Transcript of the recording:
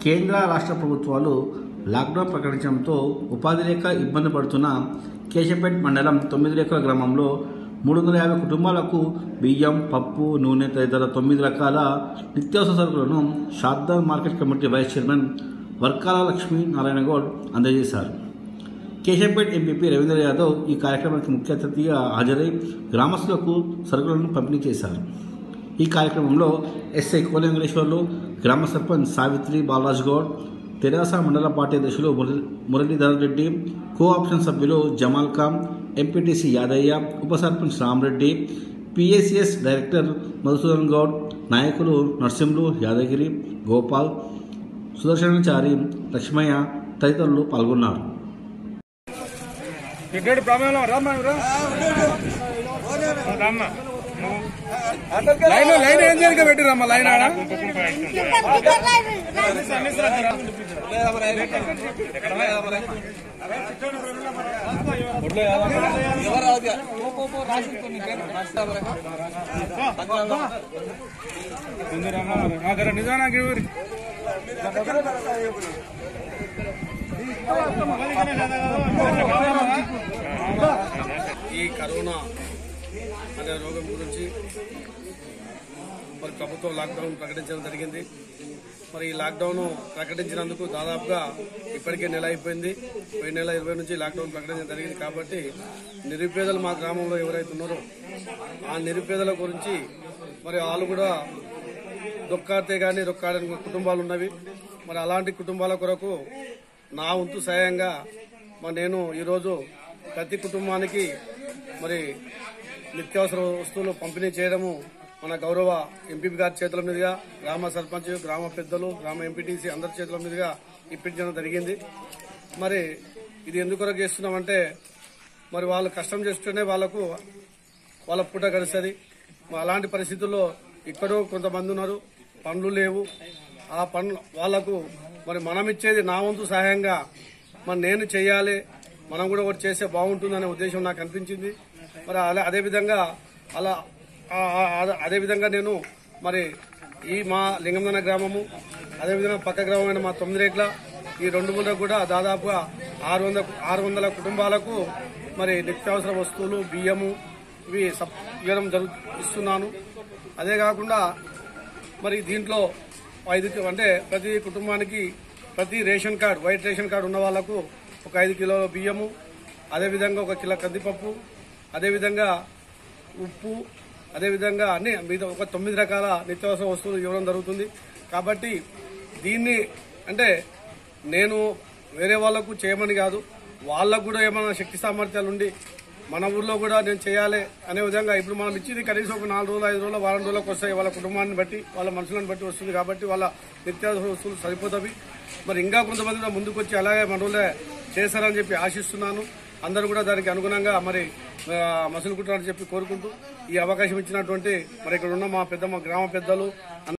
కేంద్ర రాష్ట్ర ప్రభుత్వాలు లాక్డౌన్ ప్రకటించడంతో ఉపాధి లేక ఇబ్బంది పడుతున్న కేశపేట్ మండలం తొమ్మిది రేఖల గ్రామంలో మూడు వందల యాభై కుటుంబాలకు బియ్యం పప్పు నూనె తదితర తొమ్మిది రకాల నిత్యావసర సరుకులను షాద్దాన్ market committee vice chairman Varkala Lakshmi Narayana Goud అందజేశారు కేశంపేట్ ఎంపీపీ రవీంద్ర యాదవ్ ఈ కార్యక్రమానికి ముఖ్య అతిథిగా హాజరై గ్రామస్తులకు సరుకులను పంపిణీ చేశారు ఈ కార్యక్రమంలో ఎస్ఐ కోల వెంకటేశ్వర్లు గ్రామ సర్పంచ్ సావిత్రి బాలరాజ్ గౌడ్ తెరాస మండల పార్టీ అధ్యక్షులు మురళీ- మురళీధర్ రెడ్డి కో ఆప్షన్ సభ్యులు జమాల్ ఖాన్ ఎంపీటీసీ యాదయ్య ఉప సర్పంచ్ రామరెడ్డి పిఎస్సిఎస్ డైరెక్టర్ మధుసూదన్ గౌడ్ నాయకులు నరసింహులు యాదగిరి గోపాల్ సుదర్శనాచారి లక్ష్మయ్య తదితరులు పాల్గొన్నారు ఇక్కడ ప్రాబ్లం రామ్మా రా రామ్మా లైన్ లైన్ ఏం చేయక పెట్టిరమ్మా లైన్ ఆడ ముందు రామ్మా మరి. ఆ, జర నిజానికి ఇవ్వరి. ఈ కరోనా అనే రోగం గురించి మరి ప్రభుత్వం లాక్డౌన్ ప్రకటించడం జరిగింది మరి ఈ లాక్డౌన్ ప్రకటించినందుకు దాదాపుగా ఇప్పటికే నెల అయిపోయింది పోయిన నెల ఇరవై నుంచి లాక్డౌన్ ప్రకటించడం జరిగింది కాబట్టి నిరుపేదలు మా గ్రామంలో ఎవరైతే ఉన్నారో ఆ నిరుపేదల గురించి మరి వాళ్ళు కూడా దొక్కాడితే కానీ దొక్కాడని కుటుంబాలు ఉన్నవి మరి అలాంటి కుటుంబాల కొరకు నా వంతు సాయంగా మరి నేను ఈరోజు ప్రతి కుటుంబానికి మరి నిత్యావసర వస్తువులు పంపిణీ చేయడము మన గౌరవ ఎంపీ గారి చేతుల మీదుగా గ్రామ సర్పంచ్ గ్రామ పెద్దలు గ్రామ ఎంపీటీసీ అందరి చేతుల మీదుగా ఇప్పించడం జరిగింది మరి ఇది ఎందుకొరకు చేస్తున్నామంటే మరి వాళ్ళు కష్టం చేస్తూనే వాళ్ళకు వాళ్ళ పూట గడుస్తుంది మరి అలాంటి పరిస్థితుల్లో ఇక్కడో కొంతమంది ఉన్నారు పనులు లేవు ఆ పనులు వాళ్లకు మరి మనం ఇచ్చేది నా వంతు సహాయంగా మరి నేను చేయాలి మనం కూడా ఒకటి చేస్తే బాగుంటుందనే ఉద్దేశం నాకు అనిపించింది మరి అలా అదేవిధంగా అలా ఆ- ఆ- ఆ- అదేవిధంగా నేను మరి ఈ మా లింగందన గ్రామము అదేవిధంగా పక్క గ్రామమైన మా తొమ్మిది రేట్ల ఈ రెండు ఊళ్ళకు కూడా దాదాపుగా ఆరు వందల ఆరు వందల కుటుంబాలకు మరి నిత్యావసర వస్తువులు బియ్యము ఇవి సప్ ఇవ్వడం జరుగు ఇస్తున్నాను అదే కాకుండా మరి దీంట్లో ఐదు కి- అంటే ప్రతి కుటుంబానికి ప్రతి ration card white ration card ఉన్న వాళ్లకు ఒక ఐదు కిలోల బియ్యము అదేవిధంగా ఒక కిలో కందిపప్పు అదేవిధంగా ఉప్పు అదేవిధంగా అన్ని మిగతా ఒక తొమ్మిది రకాల నిత్యావసర వస్తువులు ఇవ్వడం జరుగుతుంది కాబట్టి దీన్ని అంటే నేను వేరే వాళ్లకు చేయమని కాదు వాళ్ళకు కూడా ఏమైనా శక్తి సామర్థ్యాలు ఉండి మన ఊర్లో కూడా నేను చేయాలి అనే విధంగా ఇప్పుడు మనం ఇచ్చింది కనీసం ఒక నాలుగు రోజులు ఐదు రోజులు వారం రోజులకు వస్తాయి వాళ్ళ కుటుంబాన్ని బట్టి వాళ్ళ మనుషులను బట్టి వస్తుంది కాబట్టి వాళ్ళ నిత్యావసర వస్తువులు సరిపోతాయి మరి ఇంకా కొంతమంది కూడా ముందుకు వచ్చి అలాగే మన ఊళ్ళో చేస్తారని చెప్పి ఆశిస్తున్నాను అందరూ కూడా దానికి అనుగుణంగా మరి ఆ, మసలు కుట్టారని చెప్పి కోరుకుంటూ ఈ అవకాశం ఇచ్చినటువంటి మరి ఇక్కడ ఉన్న మా పెద్ద మా గ్రామ పెద్దలు